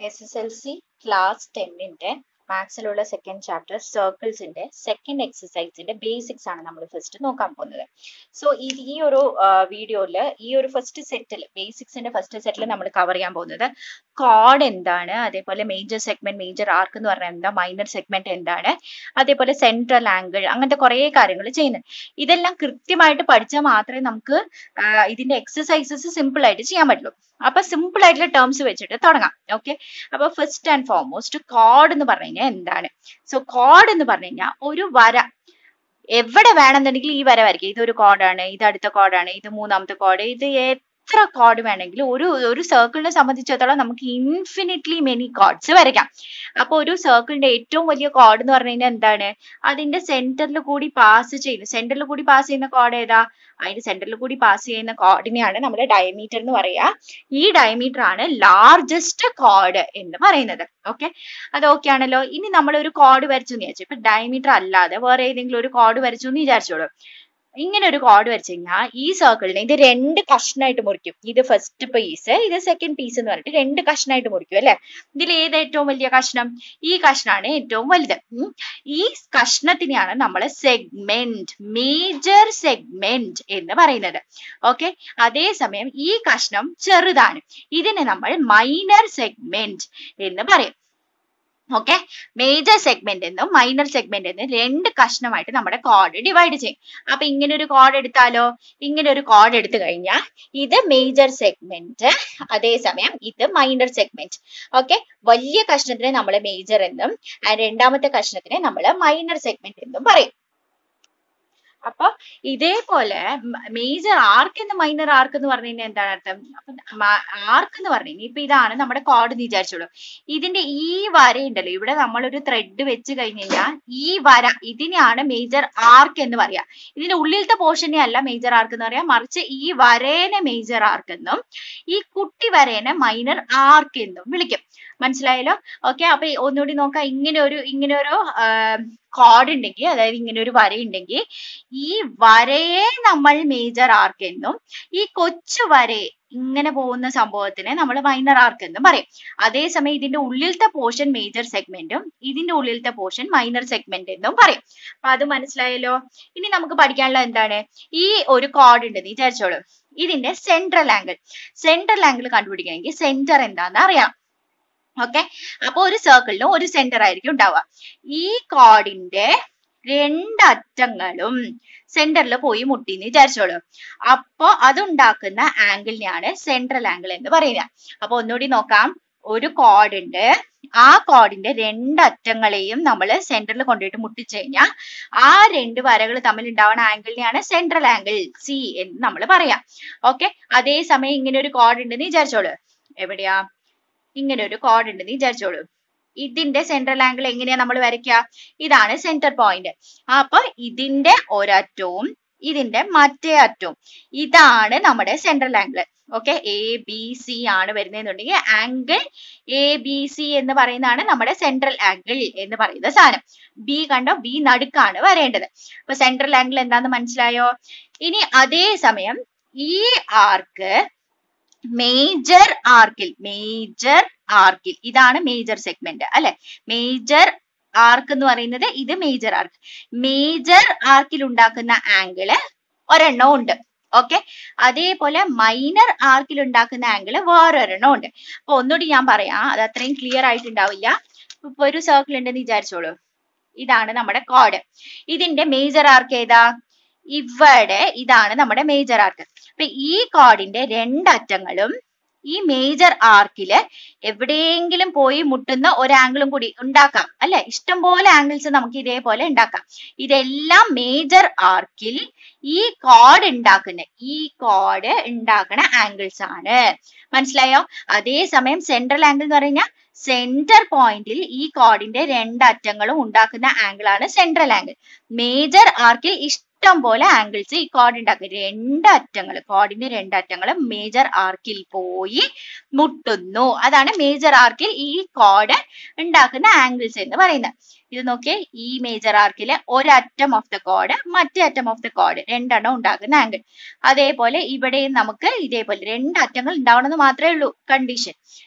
S S L C class ടെന്നിന്റെ മാത്സിലുള്ള second chapter സർക്കിൾസിന്റെ സെക്കൻഡ് എക്സസൈസിന്റെ ബേസിക്സ് ആണ് നമ്മൾ ഫസ്റ്റ് നോക്കാൻ പോകുന്നത് സോ ഈ ഒരു വീഡിയോയില് ഈ ഒരു ഫസ്റ്റ് സെറ്റിൽ ബേസിക്സിന്റെ ഫസ്റ്റ് സെറ്റിൽ നമ്മൾ കവർ ചെയ്യാൻ പോകുന്നത് കോഡ് എന്താണ് അതേപോലെ മേജർ സെഗ്മെന്റ് മേജർ ആർക്ക് എന്ന് പറഞ്ഞാൽ എന്താ മൈനർ സെഗ്മെന്റ് എന്താണ് അതേപോലെ സെൻട്രൽ ആംഗിൾ അങ്ങനത്തെ കുറേ കാര്യങ്ങൾ ചെയ്യുന്നത് ഇതെല്ലാം കൃത്യമായിട്ട് പഠിച്ചാൽ മാത്രമേ നമുക്ക് ഇതിന്റെ എക്സസൈസസ് സിമ്പിൾ ആയിട്ട് ചെയ്യാൻ പറ്റുള്ളൂ അപ്പൊ സിമ്പിൾ ആയിട്ടുള്ള ടേംസ് വെച്ചിട്ട് തുടങ്ങാം ഓക്കെ അപ്പൊ ഫസ്റ്റ് ആൻഡ് ഫോർമോസ്റ്റ് കോഡ് എന്ന് പറഞ്ഞു കഴിഞ്ഞാൽ എന്താണ് സോ കോഡ് എന്ന് പറഞ്ഞു കഴിഞ്ഞാൽ ഒരു വര എവിടെ വേണമെന്നുണ്ടെങ്കിൽ ഈ വര വരയ്ക്കുക ഇതൊരു കോഡാണ് ഇത് അടുത്ത കോഡാണ് ഇത് മൂന്നാമത്തെ കോഡ് ഇത് എത്ര കോഡ് വേണമെങ്കിലും ഒരു ഒരു സർക്കിളിനെ സംബന്ധിച്ചിടത്തോളം നമുക്ക് ഇൻഫിനിറ്റ്ലി മെനി കോഡ്സ് വരയ്ക്കാം അപ്പൊ ഒരു സർക്കിളിന്റെ ഏറ്റവും വലിയ കോഡ് എന്ന് പറഞ്ഞു കഴിഞ്ഞാൽ എന്താണ് അതിന്റെ സെന്ററിൽ കൂടി പാസ് ചെയ്യുന്ന സെന്ററിൽ കൂടി പാസ് ചെയ്യുന്ന കോഡ് ഏതാ അതിന്റെ സെന്ററിൽ കൂടി പാസ് ചെയ്യുന്ന കോഡിനെയാണ് നമ്മൾ ഡയമീറ്റർ എന്ന് പറയുക ഈ ഡയമീറ്റർ ആണ് ലാർജസ്റ്റ് കോഡ് എന്ന് പറയുന്നത് ഓക്കെ അത് ഓക്കെ ആണല്ലോ ഇനി നമ്മൾ ഒരു കോഡ് വരച്ചു എന്ന് വിചാരിച്ചു ഇപ്പൊ ഡയമീറ്റർ അല്ലാതെ വേറെ ഏതെങ്കിലും ഒരു കോഡ് വരച്ചു എന്ന് വിചാരിച്ചോളൂ ഇങ്ങനെ ഒരു കോഡ് വരച്ചു കഴിഞ്ഞാൽ ഈ സർക്കിളിനെ ഇത് രണ്ട് കഷ്ണമായിട്ട് മുറിക്കും ഇത് ഫസ്റ്റ് പീസ് ഇത് സെക്കൻഡ് പീസ് എന്ന് പറഞ്ഞിട്ട് രണ്ട് കഷ്ണമായിട്ട് മുറിക്കും അല്ലെ ഇതിൽ ഏത് ഏറ്റവും വലിയ കഷ്ണം ഈ കഷ്ണമാണ് ഏറ്റവും വലുത് ഈ കഷ്ണത്തിനെയാണ് നമ്മൾ സെഗ്മെന്റ് മേജർ സെഗ്മെന്റ് എന്ന് പറയുന്നത് ഓക്കെ അതേസമയം ഈ കഷ്ണം ചെറുതാണ് ഇതിനെ നമ്മൾ മൈനർ സെഗ്മെന്റ് എന്ന് പറയും ഓക്കെ മേജർ സെഗ്മെന്റ് എന്നും മൈനർ സെഗ്മെന്റ് എന്നും രണ്ട് കഷ്ണമായിട്ട് നമ്മുടെ കോഡ് ഡിവൈഡ് ചെയ്യും അപ്പൊ ഇങ്ങനെ ഒരു കോഡ് എടുത്താലോ ഇങ്ങനെ ഒരു കോഡ് എടുത്തു കഴിഞ്ഞാൽ ഇത് മേജർ സെഗ്മെന്റ് അതേസമയം ഇത് മൈനർ സെഗ്മെന്റ് ഓക്കെ വലിയ കഷ്ണത്തിനെ നമ്മൾ മേജർ എന്നും രണ്ടാമത്തെ കഷ്ണത്തിനെ നമ്മൾ മൈനർ സെഗ്മെന്റ് എന്നും പറയും അപ്പൊ ഇതേപോലെ മേജർ ആർക്ക് എന്ന് മൈനർ ആർക്ക് എന്ന് പറഞ്ഞു കഴിഞ്ഞാൽ എന്താണ് അർത്ഥം അപ്പൊ ആർക്ക് എന്ന് പറഞ്ഞു കഴിഞ്ഞാൽ ഇപ്പൊ ഇതാണ് നമ്മുടെ കോഡ് എന്ന് വിചാരിച്ചോളൂ ഇതിന്റെ ഈ വര ഉണ്ടല്ലോ ഇവിടെ നമ്മളൊരു ത്രെഡ് വെച്ച് കഴിഞ്ഞ് കഴിഞ്ഞാൽ ഈ വര ഇതിനെയാണ് മേജർ ആർക്ക് എന്ന് പറയാ ഇതിന്റെ ഉള്ളിലത്തെ പോർഷനെ അല്ല മേജർ ആർക്ക് എന്ന് പറയാ മറിച്ച് ഈ വരേനെ മേജർ ആർക്ക് എന്നും ഈ കുട്ടി വരേനെ മൈനർ ആർക്ക് എന്നും വിളിക്കും മനസ്സിലായല്ലോ ഓക്കെ അപ്പൊ ഒന്നുകൂടി നോക്കാം ഇങ്ങനെ ഒരു ഇങ്ങനെ ഒരു കോഡ് ഉണ്ടെങ്കിൽ അതായത് ഇങ്ങനെ ഒരു വര ഉണ്ടെങ്കിൽ ഈ വരയെ നമ്മൾ മേജർ ആർക്ക് എന്നും ഈ കൊച്ചു വരയെ ഇങ്ങനെ പോകുന്ന സംഭവത്തിനെ നമ്മൾ മൈനർ ആർക്ക് എന്നും പറയും അതേസമയം ഇതിന്റെ ഉള്ളിലത്തെ പോർഷൻ മേജർ സെഗ്മെന്റും ഇതിന്റെ ഉള്ളിലത്തെ പോർഷൻ മൈനർ സെഗ്മെന്റ് എന്നും പറയും അപ്പൊ അത് മനസ്സിലായല്ലോ ഇനി നമുക്ക് പഠിക്കാനുള്ള എന്താണ് ഈ ഒരു കോഡ് ഉണ്ട് വിചാരിച്ചോളൂ ഇതിന്റെ സെൻട്രൽ ആംഗിൾ സെൻട്രൽ ആംഗിൾ കണ്ടുപിടിക്കണമെങ്കിൽ സെന്റർ എന്താണെന്ന് അറിയാം ഓക്കെ അപ്പൊ ഒരു സർക്കിളിനും ഒരു സെന്റർ ആയിരിക്കും ഉണ്ടാവുക ഈ കോഡിന്റെ രണ്ടറ്റങ്ങളും സെന്ററിൽ പോയി മുട്ടിന്ന് വിചാരിച്ചോളൂ അപ്പൊ അതുണ്ടാക്കുന്ന ആംഗിളിനെയാണ് സെൻട്രൽ ആംഗിൾ എന്ന് പറയുന്നത് അപ്പൊ ഒന്നുകൂടി നോക്കാം ഒരു കോഡ് ഉണ്ട് ആ കോഡിന്റെ രണ്ടറ്റങ്ങളെയും നമ്മൾ സെന്ററിൽ കൊണ്ടുപോയിട്ട് മുട്ടിച്ചു കഴിഞ്ഞാൽ ആ രണ്ട് വരകൾ തമ്മിൽ ഉണ്ടാവുന്ന ആംഗിളിനെയാണ് സെൻട്രൽ ആംഗിൾ സി എന്ന് നമ്മൾ പറയാം ഓക്കെ അതേസമയം ഇങ്ങനെ ഒരു കോഡ് ഉണ്ടെന്ന് വിചാരിച്ചോളൂ എവിടെയാ ഇങ്ങനെ ഒരു കോഡ് ഉണ്ടെന്ന് വിചാരിച്ചോളൂ ഇതിന്റെ സെൻട്രൽ ആംഗിൾ എങ്ങനെയാ നമ്മൾ വരയ്ക്കുക ഇതാണ് സെന്റർ പോയിന്റ് അപ്പൊ ഇതിന്റെ ഒരറ്റവും ഇതിന്റെ മറ്റേ അറ്റവും ഇതാണ് നമ്മുടെ central angle okay A B C ആണ് വരുന്നതെന്നുണ്ടെങ്കിൽ ആംഗിൾ എ ബി സി എന്ന് പറയുന്നതാണ് നമ്മുടെ സെൻട്രൽ ആംഗിൾ എന്ന് പറയുന്ന സാധനം ബി കണ്ടോ ബി നടുക്കാണ് വരേണ്ടത് അപ്പൊ സെൻട്രൽ ആംഗിൾ എന്താന്ന് മനസ്സിലായോ ഇനി അതേ സമയം ഈ ആർക്ക് മേജർ ആർക്കിൽ മേജർ ആർക്കിൽ ഇതാണ് മേജർ സെഗ്മെന്റ് അല്ലെ മേജർ ആർക്ക് എന്ന് പറയുന്നത് ഇത് മേജർ ആർക്ക് മേജർ ആർക്കിൽ ഉണ്ടാക്കുന്ന ആംഗിള് ഒരെണ്ണം ഉണ്ട് ഓക്കെ അതേപോലെ മൈനർ ആർക്കിൽ ഉണ്ടാക്കുന്ന ആംഗിള് വേറൊരെണ്ണം ഉണ്ട് അപ്പൊ ഒന്നുകൂടി ഞാൻ പറയാം അത് അത്രയും ക്ലിയർ ആയിട്ടുണ്ടാവില്ല ഇപ്പൊ ഒരു സർക്കിൾ ഉണ്ടെന്ന് വിചാരിച്ചോളൂ ഇതാണ് നമ്മുടെ കോഡ് ഇതിന്റെ മേജർ ആർക്ക് ഏതാ ഇവിടെ ഇതാണ് നമ്മുടെ മേജർ ആർക്ക് അപ്പൊ ഈ കോഡിന്റെ രണ്ടറ്റങ്ങളും ഈ മേജർ ആർക്കില് എവിടെയെങ്കിലും പോയി മുട്ടുന്ന ഒരു ആംഗിളും കൂടി ഉണ്ടാക്കാം അല്ലെ ഇഷ്ടംപോലെ ആംഗിൾസ് നമുക്ക് ഇതേപോലെ ഉണ്ടാക്കാം ഇതെല്ലാം മേജർ ആർക്കിൽ ഈ കോഡ് ഉണ്ടാക്കുന്ന ഈ കോഡ് ഉണ്ടാക്കുന്ന ആംഗിൾസ് ആണ് മനസ്സിലായോ അതേസമയം സെൻട്രൽ ആംഗിൾ എന്ന് പറഞ്ഞാൽ സെന്റർ പോയിന്റിൽ ഈ കോഡിന്റെ രണ്ടറ്റങ്ങളും ഉണ്ടാക്കുന്ന ആംഗിൾ ആണ് സെൻട്രൽ ആംഗിൾ മേജർ ആർക്കിൽ ഇഷ്ടം പോലെ ആംഗിൾസ് ഈ കോഡ് ഉണ്ടാക്കും രണ്ടറ്റങ്ങൾ കോഡിന്റെ രണ്ടറ്റങ്ങൾ മേജർ ആർക്കിൽ പോയി മുട്ടുന്നു അതാണ് മേജർ ആർക്കിൽ ഈ കോഡ് ഉണ്ടാക്കുന്ന ആംഗിൾസ് എന്ന് പറയുന്നത് ഇത് നോക്കിയേ ഈ മേജർ ആർക്കിലെ ഒരറ്റം ഓഫ് ദ കോഡ് മറ്റേ അറ്റം ഓഫ് ദ കോഡ് രണ്ടെണ്ണം ഉണ്ടാക്കുന്ന ആംഗിൾ അതേപോലെ ഇവിടെയും നമുക്ക് ഇതേപോലെ രണ്ട് അറ്റങ്ങൾ ഉണ്ടാവണമെന്ന് മാത്രമേ ഉള്ളൂ കണ്ടീഷൻ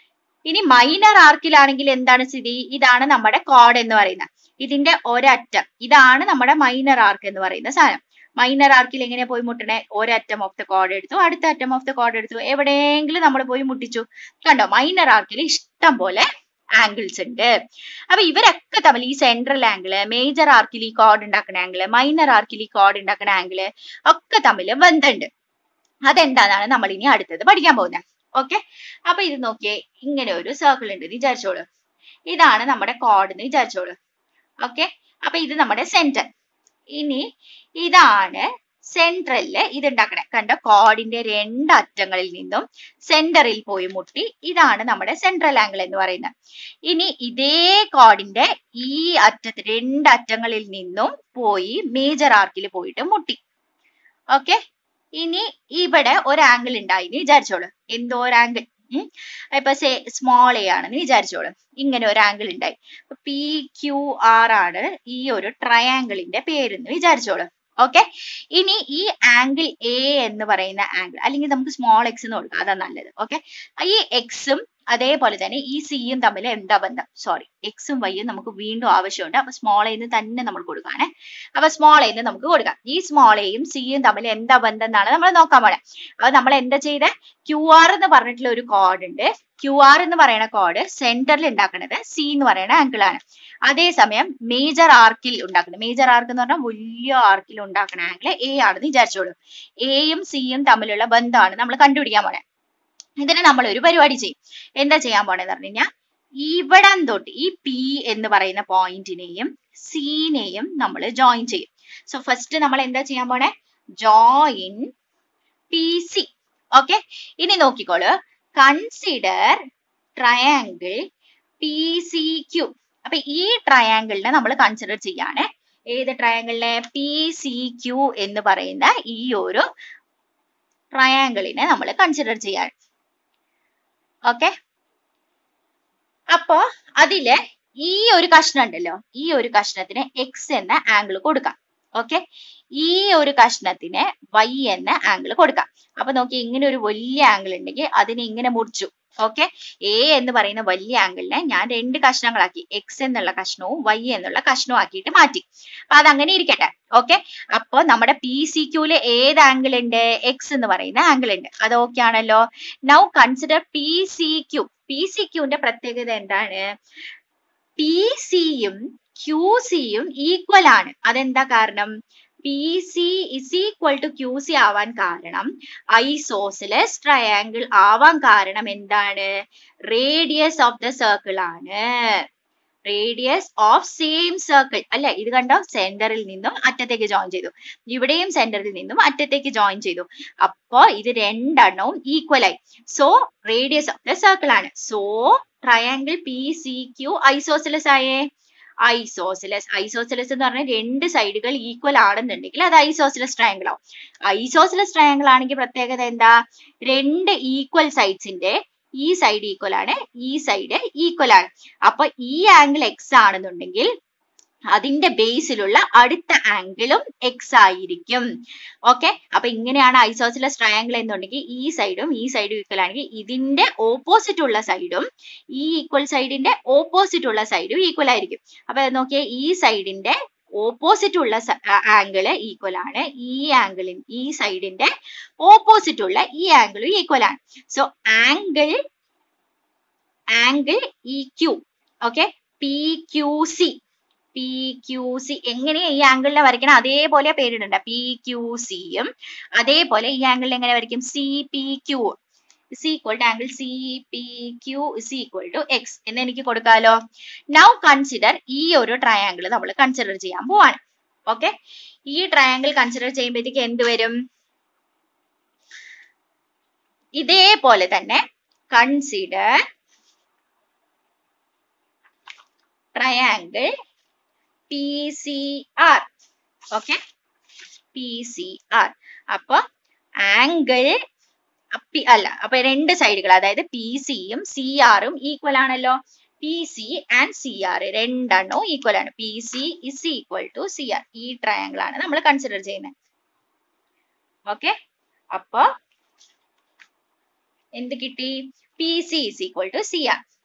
ഇനി മൈനർ ആർക്കിലാണെങ്കിൽ എന്താണ് സ്ഥിതി ഇതാണ് നമ്മുടെ കോഡ് എന്ന് പറയുന്നത് ഇതിന്റെ ഒരറ്റം ഇതാണ് നമ്മുടെ മൈനർ ആർക്ക് എന്ന് പറയുന്ന സാധനം മൈനർ ആർക്കിൽ എങ്ങനെ പോയി മുട്ടണേ ഒരറ്റം ഓഫ് ദ കോഡ് എടുത്തു അടുത്ത അറ്റം ഓഫ് ദ കോഡ് എടുത്തു എവിടെയെങ്കിലും നമ്മൾ പോയി മുട്ടിച്ചു കണ്ടോ മൈനർ ആർക്കിൽ ഇഷ്ടം പോലെ ആംഗിൾസ് ഉണ്ട് അപ്പൊ ഇവരൊക്കെ തമ്മിൽ ഈ സെൻട്രൽ ആംഗിള് മേജർ ആർക്കിൽ ഈ കോഡ് ഉണ്ടാക്കുന്ന ആംഗിള് മൈനർ ആർക്കിൽ ഈ കോഡ് ഉണ്ടാക്കുന്ന ആംഗിള് ഒക്കെ തമ്മിൽ ബന്ധമുണ്ട് അതെന്താണെന്നാണ് നമ്മൾ ഇനി അടുത്തത് പഠിക്കാൻ പോകുന്നത് ഓക്കെ അപ്പൊ ഇത് നോക്കിയേ ഇങ്ങനെ ഒരു സർക്കിൾ ഉണ്ട് എന്ന് വിചാരിച്ചോളൂ ഇതാണ് നമ്മുടെ കോഡ് എന്ന് വിചാരിച്ചോളൂ ഓക്കെ അപ്പൊ ഇത് നമ്മുടെ സെന്റർ ഇനി ഇതാണ് സെൻട്രലില് ഇത് ഉണ്ടാക്കണേ കണ്ട കോഡിന്റെ രണ്ട് അറ്റങ്ങളിൽ നിന്നും സെന്ററിൽ പോയി മുട്ടി ഇതാണ് നമ്മുടെ സെൻട്രൽ ആംഗിൾ എന്ന് പറയുന്നത് ഇനി ഇതേ കോഡിന്റെ ഈ അറ്റത്ത് രണ്ട് അറ്റങ്ങളിൽ നിന്നും പോയി മേജർ ആർക്കിൽ പോയിട്ട് മുട്ടി ഓക്കെ ഇനി ഇവിടെ ഒരു ആംഗിൾ ഉണ്ടായി എന്ന് വിചാരിച്ചോളൂ എന്തോ ഒരു ആംഗിൾ ഇപ്പൊ സേ സ്മോൾ എ ആണെന്ന് വിചാരിച്ചോളൂ ഇങ്ങനെ ഒരു ആംഗിൾ ഉണ്ടായി പി ക്യു ആർ ആണ് ഈ ഒരു ട്രയാങ്കിളിന്റെ പേരെന്ന് വിചാരിച്ചോളൂ ഓക്കെ ഇനി ഈ ആംഗിൾ എ എന്ന് പറയുന്ന ആംഗിൾ അല്ലെങ്കിൽ നമുക്ക് സ്മോൾ എക്സ് എന്ന് കൊടുക്കാം അതാ നല്ലത് ഓക്കെ ഈ എക്സും അതേപോലെ തന്നെ ഈ സിയും തമ്മിൽ എന്താ ബന്ധം സോറി എക്സും വൈയും നമുക്ക് വീണ്ടും ആവശ്യമുണ്ട് അപ്പൊ സ്മോൾ എന്ന് തന്നെ നമ്മൾ കൊടുക്കാണേ അപ്പൊ സ്മോൾ എന്ന് നമുക്ക് കൊടുക്കാം ഈ സ്മോൾ എയും സിയും തമ്മിൽ എന്താ ബന്ധം എന്നാണ് നമ്മൾ നോക്കാൻ പോണേ അപ്പൊ നമ്മൾ എന്താ ചെയ്തേ ക്യു ആർ എന്ന് പറഞ്ഞിട്ടുള്ള ഒരു കോഡ് ഉണ്ട് ക്യു ആർ എന്ന് പറയുന്ന കോഡ് സെന്ററിൽ ഉണ്ടാക്കുന്നത് സി എന്ന് പറയുന്ന ആംഗിൾ ആണ് അതേസമയം മേജർ ആർക്കിൽ ഉണ്ടാക്കുന്നത് മേജർ ആർക്ക് എന്ന് പറഞ്ഞാൽ വലിയ ആർക്കിൽ ഉണ്ടാക്കുന്ന ആംഗിൾ എ ആണെന്ന് വിചാരിച്ചോളൂ എയും സിയും തമ്മിലുള്ള ബന്ധമാണ് നമ്മൾ കണ്ടുപിടിക്കാൻ പോണേ ഇതിന് നമ്മൾ ഒരു പരിപാടി ചെയ്യും എന്താ ചെയ്യാൻ പോണെന്ന് പറഞ്ഞു കഴിഞ്ഞാൽ ഇവിടം തൊട്ട് ഈ പി എന്ന് പറയുന്ന പോയിന്റിനെയും സിനെയും നമ്മൾ ജോയിൻ ചെയ്യും സോ ഫസ്റ്റ് നമ്മൾ എന്താ ചെയ്യാൻ പോണേ ജോയിൻ പി സി ഓക്കെ ഇനി നോക്കിക്കോളൂ consider triangle P C Q അപ്പൊ ഈ ട്രയാങ്കിളിനെ നമ്മൾ കൺസിഡർ ചെയ്യാണ് ഏത് ട്രയാങ്കിളിനെ പി സി ക്യു എന്ന് പറയുന്ന ഈ ഒരു ട്രയാങ്കിളിനെ നമ്മൾ കൺസിഡർ ചെയ്യാണ് ഓക്കെ അപ്പോ അതില് ഈ ഒരു കഷ്ണം ഉണ്ടല്ലോ ഈ ഒരു കഷ്ണത്തിന് എക്സ് എന്ന ആംഗിൾ കൊടുക്കാം ഓക്കെ ഈ ഒരു കഷ്ണത്തിന് വൈ എന്ന ആംഗിൾ കൊടുക്കാം അപ്പൊ നോക്കി ഇങ്ങനെ ഒരു വലിയ ആംഗിൾ ഉണ്ടെങ്കിൽ അതിനെ ഇങ്ങനെ മുറിച്ചു ഓക്കെ എ എന്ന് പറയുന്ന വലിയ ആംഗിളിനെ ഞാൻ രണ്ട് കഷ്ണങ്ങളാക്കി എക്സ് എന്നുള്ള കഷ്ണവും വൈ എന്നുള്ള കഷ്ണവും ആക്കിയിട്ട് മാറ്റി അപ്പൊ അതങ്ങനെ ഇരിക്കട്ടെ ഓക്കെ അപ്പൊ നമ്മുടെ പി സി ക്യൂല് ഏത് ആംഗിൾ ഉണ്ട് എക്സ് എന്ന് പറയുന്ന ആംഗിൾ ഉണ്ട് അത് ഓക്കെ ആണല്ലോ now consider P C Q P C ക്യൂന്റെ പ്രത്യേകത എന്താണ് പി സിയും ക്യൂ സിയും ഈക്വൽ ആണ് അതെന്താ കാരണം P C is equal to Q C ആവാൻ കാരണം ഐസോസിലസ് ട്രയാങ്കിൾ ആവാൻ കാരണം എന്താണ് റേഡിയസ് ഓഫ് ദ സർക്കിൾ ആണ് റേഡിയസ് ഓഫ് സെയിം സർക്കിൾ അല്ലെ ഇത് കണ്ടോ സെന്ററിൽ നിന്നും അറ്റത്തേക്ക് ജോയിൻ ചെയ്തു ഇവിടെയും സെന്ററിൽ നിന്നും അറ്റത്തേക്ക് ജോയിൻ ചെയ്തു അപ്പോ ഇത് രണ്ടെണ്ണവും ഈക്വൽ ആയി so radius of the circle ആണ് so triangle P C Q isosceles ആയേ ഐസോസിലസ് ഐസോസിലസ് എന്ന് പറഞ്ഞാൽ രണ്ട് സൈഡുകൾ ഈക്വൽ ആണെന്നുണ്ടെങ്കിൽ അത് ഐസോസിലസ് ട്രയാങ്കിൾ ആവും ഐസോസിലസ് ട്രയാങ്കിൾ ആണെങ്കിൽ പ്രത്യേകത എന്താ രണ്ട് ഈക്വൽ സൈഡ്സിന്റെ ഈ സൈഡ് ഈക്വൽ ആണ് ഈ സൈഡ് ഈക്വൽ ആണ് അപ്പൊ ഈ ആംഗിൾ എക്സ് ആണെന്നുണ്ടെങ്കിൽ അതിന്റെ ബേസിലുള്ള അടുത്ത ആംഗിളും എക്സ് ആയിരിക്കും ഓക്കെ അപ്പൊ ഇങ്ങനെയാണ് ഐസോസിലസ് ട്രയാങ്കിൾ എന്നുണ്ടെങ്കിൽ ഈ സൈഡും ഈ സൈഡും ഈക്വൽ ആണെങ്കിൽ ഇതിന്റെ ഓപ്പോസിറ്റ് ഉള്ള സൈഡും ഈ ഈക്വൽ സൈഡിന്റെ ഓപ്പോസിറ്റ് ഉള്ള സൈഡും ഈക്വൽ ആയിരിക്കും അപ്പൊ നോക്കിയേ ഈ സൈഡിന്റെ ഓപ്പോസിറ്റ് ഉള്ള ആംഗിള് ഈക്വൽ ആണ് ഈ ആംഗിളിൻ ഈ സൈഡിന്റെ ഓപ്പോസിറ്റ് ഉള്ള ഈ ആംഗിളും ഈക്വൽ ആണ് so angle angle E Q okay P Q C P Q C എങ്ങനെയാ ഈ ആംഗിളിനെ വരയ്ക്കണം അതേപോലെ പേരിടണ്ട പി ക്യു സിയും അതേപോലെ ഈ ആംഗിളിൽ എങ്ങനെ വരയ്ക്കും C P Q is equal to angle C P Q is equal to X എന്ന് എനിക്ക് കൊടുക്കാലോ നൗ കൺസിഡർ ഈ ഒരു ട്രയാങ്കിൾ നമ്മൾ കൺസിഡർ ചെയ്യാൻ പോവാണ് ഓക്കെ ഈ ട്രയാങ്കിൾ കൺസിഡർ ചെയ്യുമ്പോഴത്തേക്ക് എന്ത് വരും ഇതേപോലെ തന്നെ consider triangle P C R okay P C R അപ്പൊ ആംഗിൾ അല്ല അപ്പൊ രണ്ട് സൈഡുകൾ അതായത് പി സിയും സി ആറും ഈക്വൽ ആണല്ലോ P C and C R രണ്ടെണ്ണവും ഈക്വൽ ആണ് P C is equal to C R ഈ ട്രയാങ്കിൾ ആണ് നമ്മൾ കൺസിഡർ ചെയ്യുന്നത് ഓക്കെ അപ്പൊ എന്ത് കിട്ടി P C is equal to C R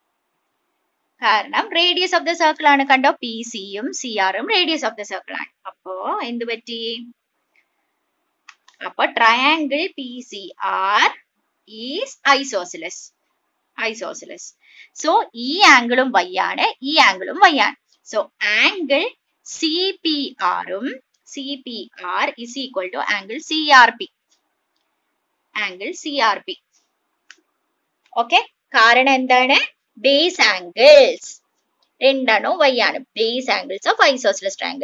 കാരണം റേഡിയസ് ഓഫ് ദ സർക്കിൾ ആണ് കണ്ടോ പി സിയും സി ആറും റേഡിയസ് ഓഫ് ദ സർക്കിൾ ആണ് അപ്പോ എന്ത് പറ്റി അപ്പൊ triangle P C R is isosceles isosceles so ഈ ആംഗിളും വൈ ആണ് ഈ ആംഗിളും വൈ ആണ് സോ ആംഗിൾ സി പി ആറും C P R is equal to angle C R P angle C R P okay കാരണം എന്താണ് ബേസ് ആംഗിൾസ് രണ്ടെണ്ണവും വൈ ആണ് base angles of isosceles triangle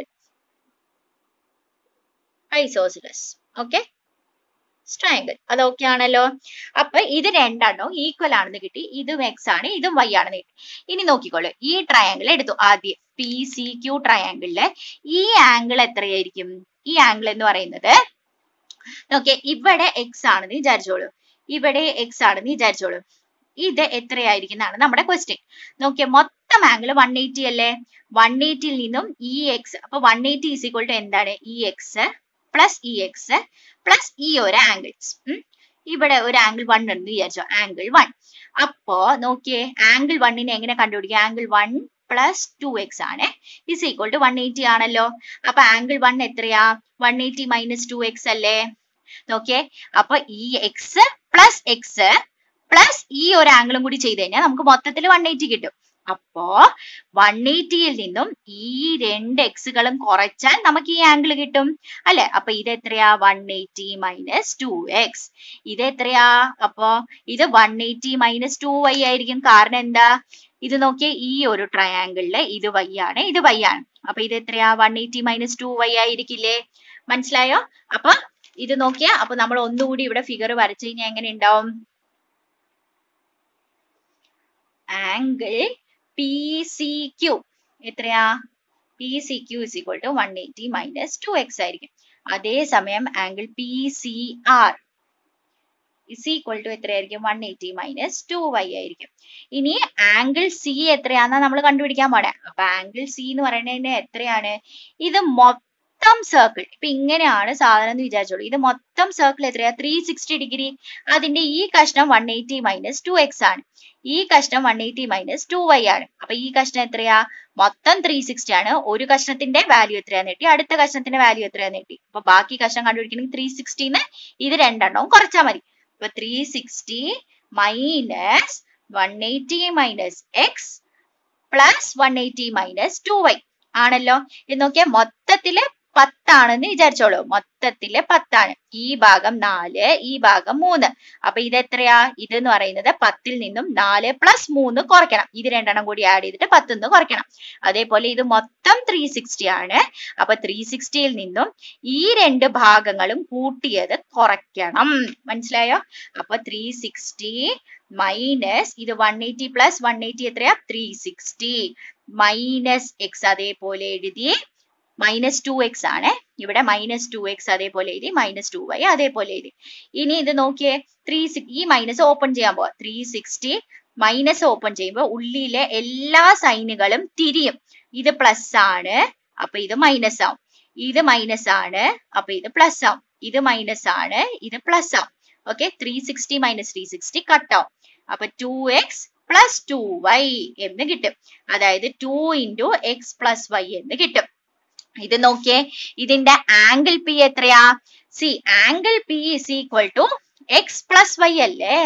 isosceles okay triangle അത് okay ആണല്ലോ അപ്പൊ ഇത് രണ്ടെണ്ണവും ഈക്വൽ ആണെന്ന് കിട്ടി ഇതും എക്സ് ആണ് ഇതും വൈ ആണെന്ന് കിട്ടി ഇനി നോക്കിക്കോളൂ ഈ ട്രയാങ്കിൾ എടുത്തു ആദ്യം പി സി ക്യൂ ട്രയാങ്കിളില് ഈ ആംഗിൾ എത്രയായിരിക്കും ഈ ആംഗിൾ എന്ന് പറയുന്നത് നോക്കിയേ ഇവിടെ എക്സ് ആണെന്ന് വിചാരിച്ചോളൂ ഇവിടെ എക്സ് ആണെന്ന് വിചാരിച്ചോളൂ ഇത് എത്രയായിരിക്കും എന്നാണ് നമ്മുടെ ക്വസ്റ്റ്യൻ നോക്കിയേ മൊത്തം ആംഗിൾ വൺ എയ്റ്റി അല്ലേ വൺ എയ്റ്റിയിൽ നിന്നും ഇ എക്സ് അപ്പൊ one eighty is equal to എന്താണ് E X plus E X plus ഈ ഒരു ആംഗിൾസ് ഇവിടെ ഒരു ആംഗിൾ വൺ എന്ന് വിചാരിച്ചോ ആംഗിൾ വൺ അപ്പോ നോക്കിയേ ആംഗിൾ വണ്ണിനെ എങ്ങനെ കണ്ടുപിടിക്കുക angle one plus two X ആണ് is equal to one eighty ആണല്ലോ അപ്പൊ ആംഗിൾ വൺ എത്രയാ one eighty minus two X അല്ലേ നോക്കിയേ അപ്പൊ ഈ എക്സ് പ്ലസ് എക്സ് പ്ലസ് ഈ ഒരു ആംഗിളും കൂടി ചെയ്ത് കഴിഞ്ഞാൽ നമുക്ക് മൊത്തത്തിൽ വൺ എയ്റ്റി കിട്ടും അപ്പോ വൺ എയ്റ്റിയിൽ നിന്നും ഈ രണ്ട് എക്സുകളും കുറച്ചാൽ നമുക്ക് ഈ ആംഗിൾ കിട്ടും അല്ലെ അപ്പൊ ഇത് എത്രയാ one eighty minus two X ഇത് എത്രയാ അപ്പോ ഇത് one eighty minus two Y ആയിരിക്കും കാരണം എന്താ ഇത് നോക്കിയേ ഈ ഒരു ട്രയാങ്കിളില് ഇത് വൈ ആണ് ഇത് വൈ ആണ് അപ്പൊ ഇത് എത്രയാ one eighty minus two Y ആയിരിക്കില്ലേ മനസ്സിലായോ അപ്പൊ ഇത് നോക്കിയാ അപ്പൊ നമ്മൾ ഒന്നുകൂടി ഇവിടെ ഫിഗർ വരച്ചു കഴിഞ്ഞാൽ എങ്ങനെ ഉണ്ടാവും ആംഗിൾ പി സി ക്യൂ എത്രയാ P C Q is equal to one eighty minus two X ആയിരിക്കും അതേസമയം angle P C R is equal to എത്രയായിരിക്കും one eighty minus two Y ആയിരിക്കും ഇനി ആംഗിൾ സി എത്രയാന്നാ നമ്മൾ കണ്ടുപിടിക്കാൻ പോണേ അപ്പൊ ആംഗിൾ സി എന്ന് പറയുന്നതിന് എത്രയാണ് ഇത് മൊത്തം സർക്കിൾ ഇപ്പൊ ഇങ്ങനെയാണ് സാധനം എന്ന് വിചാരിച്ചോളൂ ഇത് മൊത്തം സർക്കിൾ എത്രയാ ത്രീ സിക്സ്റ്റി ഡിഗ്രി അതിന്റെ ഈ കഷ്ണം one eighty minus two X ആണ് ഈ കഷ്ണം one eighty minus two Y ആണ് അപ്പൊ ഈ കഷ്ണം എത്രയാ മൊത്തം ത്രീ സിക്സ്റ്റി ആണ് ഒരു കഷ്ണത്തിന്റെ വാല്യൂ എത്രയാന്ന് കിട്ടി അടുത്ത കഷ്ണത്തിന്റെ വാല്യൂ എത്രയാന്ന് കിട്ടി അപ്പൊ ബാക്കി കഷ്ണം കണ്ടുപിടിക്കണമെങ്കിൽ ത്രീ സിക്സ്റ്റിന്ന് ഇത് രണ്ടെണ്ണവും കുറച്ചാൽ മതി അപ്പൊ three sixty minus one eighty minus X plus one eighty minus two Y ആണല്ലോ ഇത് നോക്കിയാൽ മൊത്തത്തില് പത്താണെന്ന് വിചാരിച്ചോളൂ മൊത്തത്തില് പത്താണ് ഈ ഭാഗം നാല് ഈ ഭാഗം മൂന്ന് അപ്പൊ ഇത് എത്രയാ ഇത് എന്ന് പറയുന്നത് പത്തിൽ നിന്നും നാല് പ്ലസ് മൂന്ന് കുറയ്ക്കണം ഇത് രണ്ടെണ്ണം കൂടി ആഡ് ചെയ്തിട്ട് പത്തുനിന്ന് കുറയ്ക്കണം അതേപോലെ ഇത് മൊത്തം ത്രീ സിക്സ്റ്റി ആണ് അപ്പൊ ത്രീ സിക്സ്റ്റിയിൽ നിന്നും ഈ രണ്ട് ഭാഗങ്ങളും കൂട്ടിയത് കുറയ്ക്കണം മനസ്സിലായോ അപ്പൊ ത്രീ സിക്സ്റ്റി മൈനസ് ഇത് one eighty plus one eighty എത്രയാ ത്രീ സിക്സ്റ്റി മൈനസ് എക്സ് അതേപോലെ എഴുതി മൈനസ് ടു എക്സ് ആണ് ഇവിടെ മൈനസ് ടു എക്സ് അതേപോലെ എഴുതി മൈനസ് ടു വൈ അതേപോലെ എഴുതി ഇനി ഇത് നോക്കിയേ ത്രീ ഈ മൈനസ് ഓപ്പൺ ചെയ്യാൻ പോവാ ത്രീ സിക്സ്റ്റി മൈനസ് ഓപ്പൺ ചെയ്യുമ്പോൾ ഉള്ളിലെ എല്ലാ സൈനുകളും തിരിയും ഇത് പ്ലസ് ആണ് അപ്പൊ ഇത് മൈനസ് ആവും ഇത് മൈനസ് ആണ് അപ്പൊ ഇത് പ്ലസ് ആവും ഇത് മൈനസ് ആണ് ഇത് പ്ലസ് ആവും okay three sixty minus three sixty cut ആവും അപ്പൊ two X plus two Y എന്ന് കിട്ടും അതായത് two into X plus Y എന്ന് കിട്ടും ഇത് നോക്കിയേ ഇതിന്റെ ആംഗിൾ പി എത്രയാ C angle P is equal to X plus Y അല്ലേ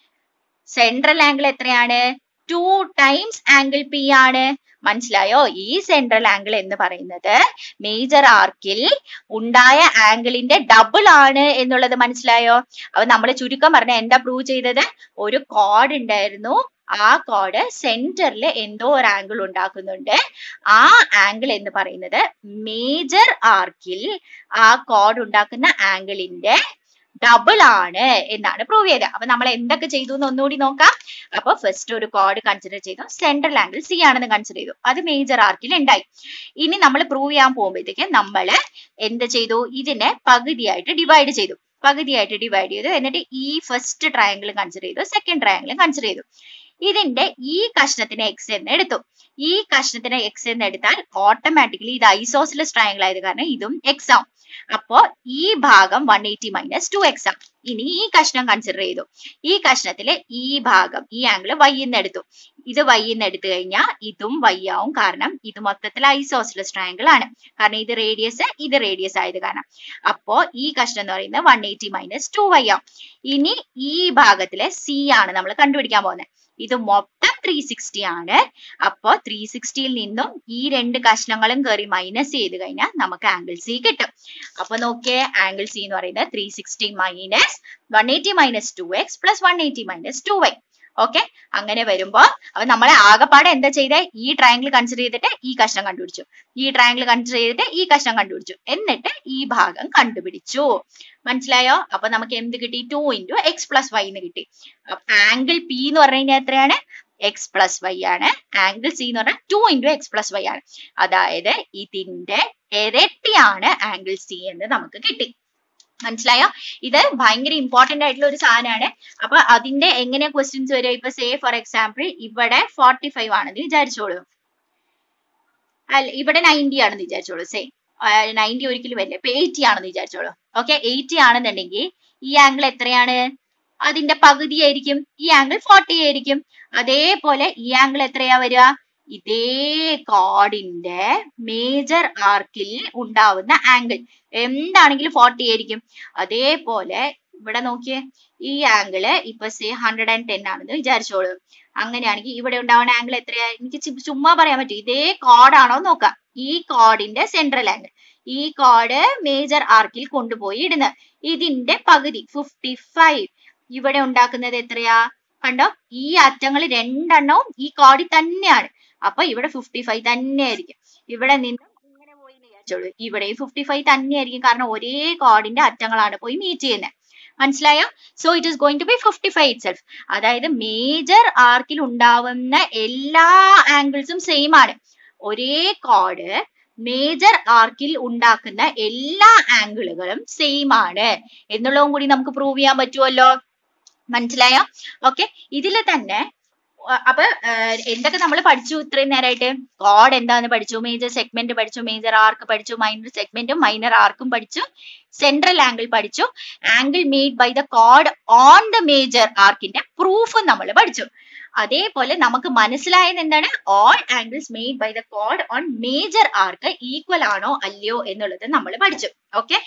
സെൻട്രൽ ആംഗിൾ എത്രയാണ് ടു ടൈംസ് ആംഗിൾ പി ആണ് മനസ്സിലായോ ഈ സെൻട്രൽ ആംഗിൾ എന്ന് പറയുന്നത് മേജർ ആർക്കിൽ ഉണ്ടായ ആംഗിളിന്റെ ഡബിൾ ആണ് എന്നുള്ളത് മനസ്സിലായോ അപ്പൊ നമ്മൾ ചുരുക്കം പറഞ്ഞ എന്താ പ്രൂവ് ചെയ്തത് ഒരു കോഡ് ഉണ്ടായിരുന്നു ആ കോഡ് സെന്ററിൽ എന്തോ ഒരു ആംഗിൾ ഉണ്ടാക്കുന്നുണ്ട് ആ ആംഗിൾ എന്ന് പറയുന്നത് മേജർ ആർക്കിൽ ആ കോഡ് ഉണ്ടാക്കുന്ന ആംഗിളിന്റെ ഡബിൾ ആണ് എന്നാണ് പ്രൂവ് ചെയ്തത് അപ്പൊ നമ്മൾ എന്തൊക്കെ ചെയ്തു എന്ന് ഒന്നുകൂടി നോക്കാം അപ്പൊ ഫസ്റ്റ് ഒരു കോഡ് കൺസിഡർ ചെയ്തു സെൻട്രൽ ആംഗിൾ സി ആണെന്ന് കൺസിഡർ ചെയ്തു അത് മേജർ ആർക്കിൽ ഉണ്ടായി ഇനി നമ്മൾ പ്രൂവ് ചെയ്യാൻ പോകുമ്പോഴത്തേക്ക് നമ്മൾ എന്ത് ചെയ്തു ഇതിനെ പകുതിയായിട്ട് ഡിവൈഡ് ചെയ്തു പകുതിയായിട്ട് ഡിവൈഡ് ചെയ്തു എന്നിട്ട് ഈ ഫസ്റ്റ് ട്രയാങ്കിൾ കൺസിഡർ ചെയ്തു സെക്കൻഡ് ട്രയാങ്കിൾ കൺസിഡർ ചെയ്തു ഇതിന്റെ ഈ കഷ്ണത്തിന് എക്സ് എന്ന് എടുത്തു ഈ കഷ്ണത്തിന് എക്സ് എന്ന് എടുത്താൽ ഓട്ടോമാറ്റിക്കലി ഇത് ഐസോസിലസ് ട്രയാങ്കിൾ ആയത് കാരണം ഇതും എക്സ് ആവും അപ്പോ ഈ ഭാഗം one eighty minus two X ആണ് ഇനി ഈ കഷ്ണം കൺസിഡർ ചെയ്തു ഈ കഷ്ണത്തില് ഈ ഭാഗം ഈ ആംഗിൾ വൈ എന്ന് എടുത്തു ഇത് വൈ എന്ന് എടുത്തു കഴിഞ്ഞാൽ ഇതും വൈ ആവും കാരണം ഇത് മൊത്തത്തിൽ ഐസോസിലസ് ട്രയാങ്കിൾ ആണ് കാരണം ഇത് റേഡിയസ് ഇത് റേഡിയസ് ആയത് കാരണം അപ്പോ ഈ കഷ്ണം എന്ന് പറയുന്നത് one eighty minus two Y ആവും ഇനി ഈ ഭാഗത്തിലെ സി ആണ് നമ്മൾ കണ്ടുപിടിക്കാൻ പോകുന്നത് ഇത് മൊത്തം ത്രീ സിക്സ്റ്റി ആണ് അപ്പോ ത്രീ സിക്സ്റ്റിയിൽ നിന്നും ഈ രണ്ട് കഷ്ണങ്ങളും കയറി മൈനസ് ചെയ്ത് കഴിഞ്ഞാൽ നമുക്ക് ആംഗിൾ സി കിട്ടും അപ്പൊ നോക്കിയേ ആംഗിൾ സി എന്ന് പറയുന്നത് three sixty minus one eighty minus two X plus one eighty minus two Y okay അങ്ങനെ വരുമ്പോ അപ്പൊ നമ്മളെ ആകെപ്പാടെ എന്താ ചെയ്തേ ഈ ട്രയാങ്കിൾ കൺസിഡർ ചെയ്തിട്ട് ഈ കഷ്ണം കണ്ടുപിടിച്ചു ഈ ട്രയാങ്കിൾ കൺസിഡർ ചെയ്തിട്ട് ഈ കഷ്ണം കണ്ടുപിടിച്ചു എന്നിട്ട് ഈ ഭാഗം കണ്ടുപിടിച്ചു മനസ്സിലായോ അപ്പൊ നമുക്ക് എന്ത് കിട്ടി two into X plus Y എന്ന് കിട്ടി ആംഗിൾ പി എന്ന് പറഞ്ഞു കഴിഞ്ഞാൽ എത്രയാണ് എക്സ് പ്ലസ് വൈ ആണ് ആംഗിൾ സി എന്ന് പറഞ്ഞാൽ two into X plus Y ആണ് അതായത് ഇതിന്റെ ഇരട്ടിയാണ് ആംഗിൾ സി എന്ന് നമുക്ക് കിട്ടി മനസ്സിലായോ ഇത് ഭയങ്കര ഇമ്പോർട്ടന്റ് ആയിട്ടുള്ള ഒരു സാധനമാണ് അപ്പൊ അതിന്റെ എങ്ങനെയാ ക്വസ്റ്റ്യൻസ് വരിക ഇപ്പൊ സേ ഫോർ എക്സാമ്പിൾ ഇവിടെ ഫോർട്ടി ഫൈവ് ആണെന്ന് വിചാരിച്ചോളൂ അല്ല ഇവിടെ നയൻറ്റി ആണെന്ന് വിചാരിച്ചോളൂ സേ നയൻറ്റി ഒരിക്കലും വരില്ല ഇപ്പൊ എയ്റ്റി ആണെന്ന് വിചാരിച്ചോളൂ ഓക്കെ എയ്റ്റി ആണെന്നുണ്ടെങ്കിൽ ഈ ആംഗിൾ എത്രയാണ് അതിന്റെ പകുതി ആയിരിക്കും ഈ ആംഗിൾ ഫോർട്ടി ആയിരിക്കും അതേപോലെ ഈ ആംഗിൾ എത്രയാ വരിക ഇതേ കോഡിന്റെ മേജർ ആർക്കിൽ ഉണ്ടാവുന്ന ആംഗിൾ എന്താണെങ്കിലും ഫോർട്ടി ആയിരിക്കും അതേപോലെ ഇവിടെ നോക്കിയേ ഈ ആംഗിള് ഇപ്പൊ സേ ഹൺഡ്രഡ് ആൻഡ് ടെൻ ആണെന്ന് വിചാരിച്ചോളൂ അങ്ങനെയാണെങ്കിൽ ഇവിടെ ഉണ്ടാവുന്ന ആംഗിൾ എത്രയാ എനിക്ക് ചി- ചുമ്മാ പറയാൻ പറ്റും ഇതേ കോഡാണോ നോക്കാം ഈ കോഡിന്റെ സെൻട്രൽ ആംഗിൾ ഈ കോഡ് മേജർ ആർക്കിൽ കൊണ്ടുപോയി ഇടുന്നത് ഇതിന്റെ പകുതി ഫിഫ്റ്റി ഫൈവ് ഇവിടെ ഉണ്ടാക്കുന്നത് എത്രയാ കണ്ടോ ഈ അറ്റങ്ങൾ രണ്ടെണ്ണവും ഈ കോഡിൽ തന്നെയാണ് അപ്പൊ ഇവിടെ ഫിഫ്റ്റി ഫൈവ് തന്നെ ആയിരിക്കും ഇവിടെ നിന്നും ഇങ്ങനെ പോയി എന്ന് വിചാരിച്ചോളൂ ഇവിടെയും ഫിഫ്റ്റി ഫൈവ് തന്നെ ആയിരിക്കും കാരണം ഒരേ കോഡിന്റെ അറ്റങ്ങളാണ് പോയി മീറ്റ് ചെയ്യുന്നത് മനസ്സിലായോ so it is going to be fifty five itself അതായത് മേജർ ആർക്കിൽ ഉണ്ടാവുന്ന എല്ലാ ആംഗിൾസും സെയിം ആണ് ഒരേ കോഡ് മേജർ ആർക്കിൽ ഉണ്ടാക്കുന്ന എല്ലാ ആംഗിളുകളും സെയിം ആണ് എന്നുള്ളതും കൂടി നമുക്ക് പ്രൂവ് ചെയ്യാൻ പറ്റുമല്ലോ മനസ്സിലായോ ഓക്കെ ഇതിൽ തന്നെ അ- അപ്പൊ ഏഹ്, എന്തൊക്കെ നമ്മൾ പഠിച്ചു ഇത്രയും നേരമായിട്ട് കോഡ് എന്താന്ന് പഠിച്ചു മേജർ സെഗ്മെന്റ് പഠിച്ചു മേജർ ആർക്ക് പഠിച്ചു മൈനർ സെഗ്മെന്റും മൈനർ ആർക്കും പഠിച്ചു സെൻട്രൽ ആംഗിൾ പഠിച്ചു ആംഗിൾ മെയ്ഡ് ബൈ ദ കോഡ് ഓൺ ദ മേജർ ആർക്കിന്റെ പ്രൂഫും നമ്മൾ പഠിച്ചു അതേപോലെ നമുക്ക് മനസ്സിലായത് എന്താണ് all angles made by the കോഡ് ഓൺ മേജർ ആർക്ക് ഈക്വൽ ആണോ അല്ലയോ എന്നുള്ളത് നമ്മൾ പഠിച്ചു ഓക്കെ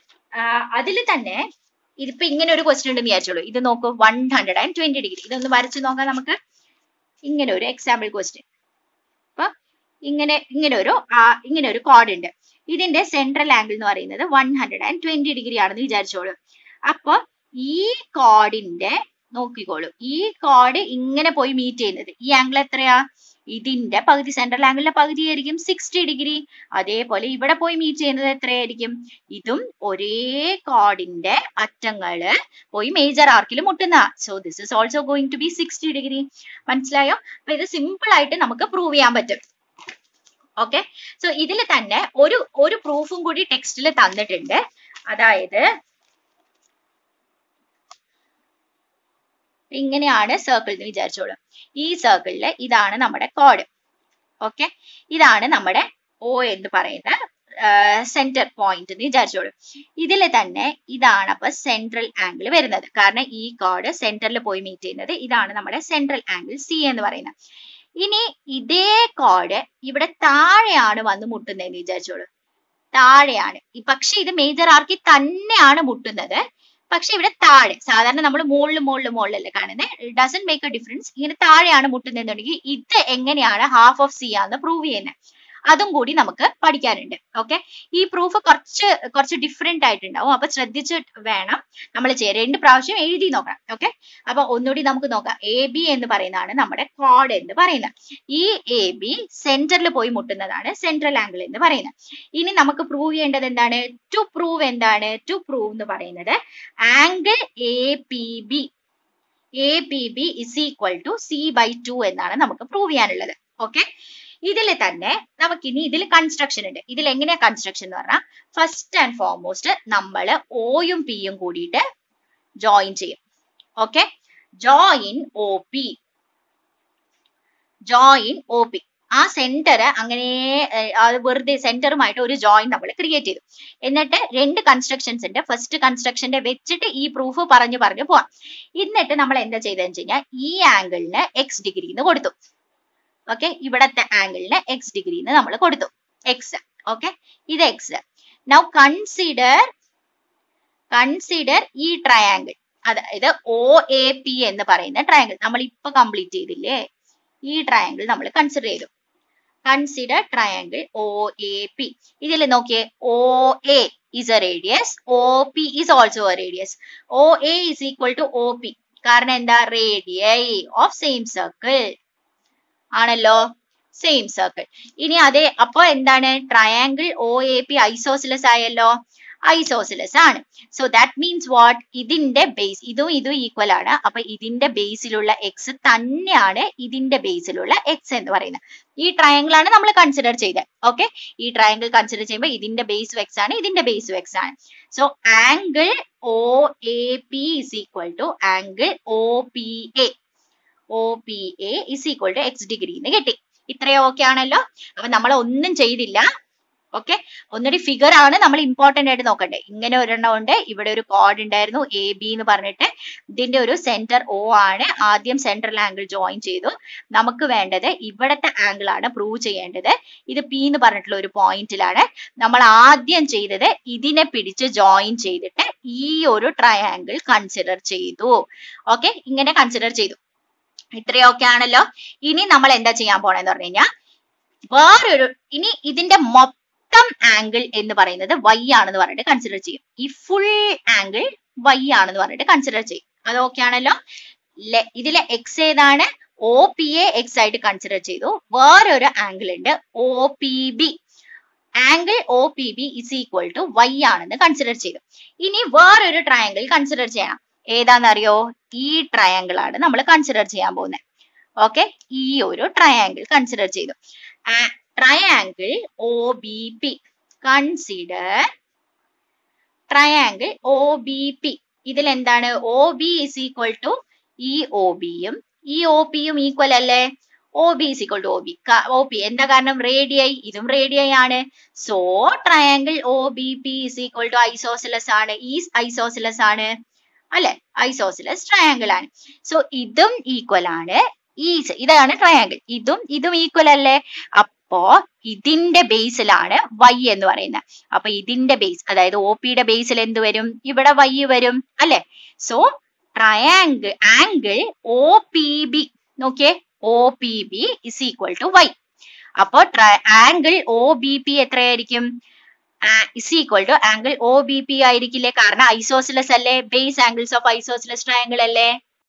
അതിൽ തന്നെ ഇതിപ്പോ ഇങ്ങനെ ഒരു ക്വസ്റ്റ്യൻ ഉണ്ടെന്ന് വിചാരിച്ചോളൂ ഇത് നോക്കൂ one hundred and twenty degree ഇതൊന്ന് വരച്ച് നോക്കാം നമുക്ക് ഇങ്ങനെ ഒരു എക്സാമ്പിൾ ക്വസ്റ്റ്യൻ അപ്പൊ ഇങ്ങനെ ഇങ്ങനെ ഒരു ആ, ഇങ്ങനെ ഒരു കോഡ് ഉണ്ട് ഇതിന്റെ സെൻട്രൽ ആംഗിൾ എന്ന് പറയുന്നത് one hundred and twenty degree ആണെന്ന് വിചാരിച്ചോളൂ അപ്പൊ ഈ കോഡിന്റെ നോക്കിക്കോളൂ ഈ കോഡ് ഇങ്ങനെ പോയി മീറ്റ് ചെയ്യുന്നത് ഈ ആംഗിൾ എത്രയാ ഇതിന്റെ പകുതി സെൻട്രൽ ആംഗിളിന്റെ പകുതി ആയിരിക്കും സിക്സ്റ്റി ഡിഗ്രി അതേപോലെ ഇവിടെ പോയി മീറ്റ് ചെയ്യുന്നത് എത്രയായിരിക്കും ഇതും ഒരേ കോഡിന്റെ അറ്റങ്ങള് പോയി മേജർ ആർക്കിൽ മുട്ടുന്ന so this is also going to be sixty degree മനസ്സിലായോ അപ്പൊ ഇത് സിമ്പിൾ ആയിട്ട് നമുക്ക് പ്രൂവ് ചെയ്യാൻ പറ്റും ഓക്കെ സോ ഇതിൽ തന്നെ ഒരു ഒരു പ്രൂഫും കൂടി ടെക്സ്റ്റിൽ തന്നിട്ടുണ്ട് അതായത് ഇങ്ങനെയാണ് സർക്കിൾ എന്ന് വിചാരിച്ചോളൂ ഈ സർക്കിളില് ഇതാണ് നമ്മുടെ കോഡ് ഓക്കെ ഇതാണ് നമ്മുടെ ഒ എന്ന് പറയുന്ന സെന്റർ പോയിന്റ് എന്ന് വിചാരിച്ചോളൂ ഇതിൽ തന്നെ ഇതാണ് അപ്പൊ സെൻട്രൽ ആംഗിൾ വരുന്നത് കാരണം ഈ കോഡ് സെന്ററിൽ പോയി മീറ്റ് ചെയ്യുന്നത് ഇതാണ് നമ്മുടെ സെൻട്രൽ ആംഗിൾ സി എന്ന് പറയുന്നത് ഇനി ഇതേ കോഡ് ഇവിടെ താഴെയാണ് വന്ന് മുട്ടുന്നതെന്ന് വിചാരിച്ചോളൂ താഴെയാണ് ഈ പക്ഷെ ഇത് മേജർ ആർക്കി തന്നെയാണ് മുട്ടുന്നത് പക്ഷെ ഇവിടെ താഴെ സാധാരണ നമ്മൾ മുകളിൽ മുകളിൽ മുകളിലല്ലേ കാണുന്നത് ഡസൻ മേക്ക് എ ഡിഫറൻസ് ഇങ്ങനെ താഴെയാണ് മുട്ടുന്നതെന്നുണ്ടെങ്കിൽ ഇത് എങ്ങനെയാണ് ഹാഫ് ഓഫ് സി ആണെന്ന് പ്രൂവ് ചെയ്യുന്നത് അതും കൂടി നമുക്ക് പഠിക്കാനുണ്ട് ഓക്കെ ഈ പ്രൂഫ് കുറച്ച് കുറച്ച് ഡിഫറെന്റ് ആയിട്ടുണ്ടാവും അപ്പൊ ശ്രദ്ധിച്ചിട്ട് വേണം നമ്മൾ ചെയ്യാൻ രണ്ട് പ്രാവശ്യം എഴുതി നോക്കണം ഓക്കെ അപ്പൊ ഒന്നുകൂടി നമുക്ക് നോക്കാം എ ബി എന്ന് പറയുന്നതാണ് നമ്മുടെ കോഡ് എന്ന് പറയുന്നത് ഈ എ ബി സെന്ററിൽ പോയി മുട്ടുന്നതാണ് സെൻട്രൽ ആംഗിൾ എന്ന് പറയുന്നത് ഇനി നമുക്ക് പ്രൂവ് ചെയ്യേണ്ടത് എന്താണ് ടു പ്രൂവ് എന്താണ് ടു പ്രൂവ് എന്ന് പറയുന്നത് angle A P B A P B is equal to C by two എന്നാണ് നമുക്ക് പ്രൂവ് ചെയ്യാനുള്ളത് ഓക്കെ ഇതിൽ തന്നെ നമുക്കിനി ഇതിൽ കൺസ്ട്രക്ഷൻ ഉണ്ട് ഇതിൽ എങ്ങനെയാ കൺസ്ട്രക്ഷൻ എന്ന് പറഞ്ഞാൽ ഫസ്റ്റ് ആൻഡ് ഫോർമോസ്റ്റ് നമ്മൾ ഓയും പിയും കൂടിയിട്ട് ജോയിൻ ചെയ്യും okay join O P join O P ആ സെന്റർ അങ്ങനെ ഏർ, അത് വെറുതെ സെന്ററുമായിട്ട് ഒരു ജോയിൻ നമ്മൾ ക്രിയേറ്റ് ചെയ്തു എന്നിട്ട് രണ്ട് കൺസ്ട്രക്ഷൻസ് ഉണ്ട് ഫസ്റ്റ് കൺസ്ട്രക്ഷന്റെ വെച്ചിട്ട് ഈ പ്രൂഫ് പറഞ്ഞു പറഞ്ഞു പോവാം എന്നിട്ട് നമ്മൾ എന്താ ചെയ്തതെന്ന് വെച്ച് കഴിഞ്ഞാൽ ഈ ആംഗിളിന് എക്സ് ഡിഗ്രി എന്ന് കൊടുത്തു ഓക്കെ ഇവിടത്തെ ആംഗിളിന് എക്സ് ഡിഗ്രി എന്ന് നമ്മൾ കൊടുത്തു എക്സ് ഓക്കെ ഇത് എക്സ് നൗ കൺസിഡർ കൺസിഡർ ഈ ട്രയാങ്കിൾ അതായത് ഒ എ പി എന്ന് പറയുന്ന ട്രയാങ്കിൾ നമ്മൾ ഇപ്പൊ കംപ്ലീറ്റ് ചെയ്തില്ലേ ഈ ട്രയാങ്കിൾ നമ്മൾ കൺസിഡർ ചെയ്തു consider triangle O A P ഇതിൽ നോക്കിയേ O A is a radius OP is also a radius OA is equal to OP കാരണം എന്താ റേഡിയൈ ഓഫ് സെയിം സർക്കിൾ ആണല്ലോ സെയിം സർക്കിൾ ഇനി അതെ അപ്പൊ എന്താണ് triangle O A P isosceles ആയല്ലോ ഐസോസിലസ് ആണ് സോ ദാറ്റ് മീൻസ് വാട്ട് ഇതിന്റെ ബേസ് ഇതും ഇതും ഈക്വൽ ആണ് അപ്പൊ ഇതിന്റെ ബേസിലുള്ള എക്സ് തന്നെയാണ് ഇതിന്റെ ബേസിലുള്ള എക്സ് എന്ന് പറയുന്നത് ഈ ട്രയാങ്കിൾ ആണ് നമ്മൾ കൺസിഡർ ചെയ്തത് ഓക്കെ ഈ ട്രയാങ്കിൾ കൺസിഡർ ചെയ്യുമ്പോൾ ഇതിന്റെ ബേസ് എക്സ് ആണ് ഇതിന്റെ ബേസ് എക്സ് ആണ് so angle O A P is equal to angle O P A O P A is equal to X degree എന്ന് കിട്ടി ഇത്രയും ഓക്കെ ആണല്ലോ അപ്പൊ നമ്മൾ ഒന്നും ചെയ്തില്ല ഓക്കെ ഒന്നുകൂടി ഫിഗർ ആണ് നമ്മൾ ഇമ്പോർട്ടന്റ് ആയിട്ട് നോക്കണ്ടേ ഇങ്ങനെ ഒരെണ്ണം ഉണ്ട് ഇവിടെ ഒരു കോഡ് ഉണ്ടായിരുന്നു എ ബി എന്ന് പറഞ്ഞിട്ട് ഇതിന്റെ ഒരു സെന്റർ ഒ ആണ് ആദ്യം സെൻട്രൽ ആംഗിൾ ജോയിൻ ചെയ്തു നമുക്ക് വേണ്ടത് ഇവിടത്തെ ആംഗിൾ ആണ് പ്രൂവ് ചെയ്യേണ്ടത് ഇത് പി എന്ന് പറഞ്ഞിട്ടുള്ള ഒരു പോയിന്റിലാണ് നമ്മൾ ആദ്യം ചെയ്തത് ഇതിനെ പിടിച്ച് ജോയിൻ ചെയ്തിട്ട് ഈ ഒരു ട്രയാങ്കിൾ കൺസിഡർ ചെയ്തു ഓക്കെ ഇങ്ങനെ കൺസിഡർ ചെയ്തു ഇത്രയൊക്കെ ആണല്ലോ ഇനി നമ്മൾ എന്താ ചെയ്യാൻ പോണെന്ന് പറഞ്ഞു കഴിഞ്ഞാൽ വേറൊരു ഇനി ഇതിന്റെ മൊത്തം ആംഗിൾ എന്ന് പറയുന്നത് വൈ ആണെന്ന് പറഞ്ഞിട്ട് കൺസിഡർ ചെയ്യും ഈ ഫുൾ ആംഗിൾ വൈ ആണെന്ന് പറഞ്ഞിട്ട് കൺസിഡർ ചെയ്യും അത് ഓക്കെ ആണല്ലോ ഇതിലെ എക്സ് ഏതാണ് ഒ പി എ എക്സ് ആയിട്ട് കൺസിഡർ ചെയ്തു വേറൊരു ആംഗിൾ ഉണ്ട് O P B angle O P B is equal to Y ആണെന്ന് കൺസിഡർ ചെയ്തു ഇനി വേറൊരു ട്രയാങ്കിൾ കൺസിഡർ ചെയ്യണം ഏതാണെന്നറിയോ ഈ ട്രയാങ്കിൾ ആണ് നമ്മൾ കൺസിഡർ ചെയ്യാൻ പോകുന്നത് ഓക്കെ ഈ ഒരു ട്രയാങ്കിൾ കൺസിഡർ ചെയ്തു triangle O B P consider triangle O B P ഇതിൽ എന്താണ് O B is equal to ഈ ഒ ബിയും ഈ ഒ പിയും ഈക്വൽ അല്ലേ O B is equal to O B O P എന്താ കാരണം റേഡിയൈ ഇതും റേഡിയൈ ആണ് so triangle O B P is equal to isosceles ആണ് ഈ ഐസോസിലസ് ആണ് അല്ലെ ഐസോസിലസ് ട്രയാങ്കിൾ ആണ് സോ ഇതും ഈക്വൽ ആണ് ഈ ഇതാണ് ട്രയാങ്കിൾ ഇതും ഇതും ഈക്വൽ അല്ലേ അപ്പോ ഇതിന്റെ ബേസിലാണ് വൈ എന്ന് പറയുന്നത് അപ്പൊ ഇതിന്റെ ബേസ് അതായത് ഒ പിയുടെ ബേസിൽ എന്ത് വരും ഇവിടെ വൈ വരും അല്ലെ so triangle angle O P B നോക്കിയേ O P B is equal to Y അപ്പോ ആംഗിൾ ഒ ബി പി എത്രയായിരിക്കും is equal to angle O B P ആയിരിക്കില്ലേ കാരണം ഐസോസിലസ് അല്ലേ base angles of isosceles triangle അല്ലേ